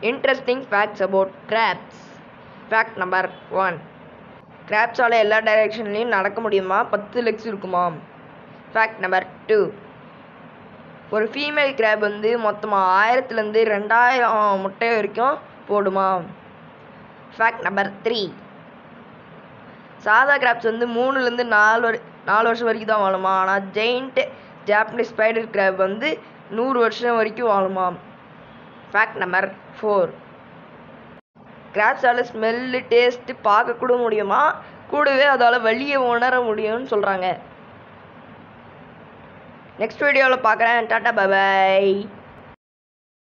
interesting facts about crabs fact number one கிராப்ஸால் எல்லா டைரெக்ஷன்லேயும் நடக்க முடியுமா பத்து லெக்ஸ் இருக்குமா ஃபேக்ட் நம்பர் டூ ஒரு ஃபீமேல் கிராப் வந்து மொத்தமாக ஆயிரத்துலேருந்து ரெண்டாயிரம் முட்டை வரைக்கும் போடுமா ஃபேக்ட் நம்பர் த்ரீ சாதா கிராப்ஸ் வந்து மூணுலேருந்து நாலு வரை நாலு வருஷம் வரைக்கும் தான் வாழுமா ஆனால் ஜெயிண்ட் ஜாப்பனீஸ் ஸ்பைடர் கிராப் வந்து நூறு வருஷம் வரைக்கும் வாழுமா ஃபேக்ட் நம்பர் ஃபோர் கிராப்ஸால் ஸ்மெல்லு டேஸ்ட்டு பார்க்க கூட முடியுமா கூடவே அதால் வலியை உணர முடியும்னு சொல்கிறாங்க நெக்ஸ்ட் வீடியோவில் பார்க்குறேன் டாட்டா பாய்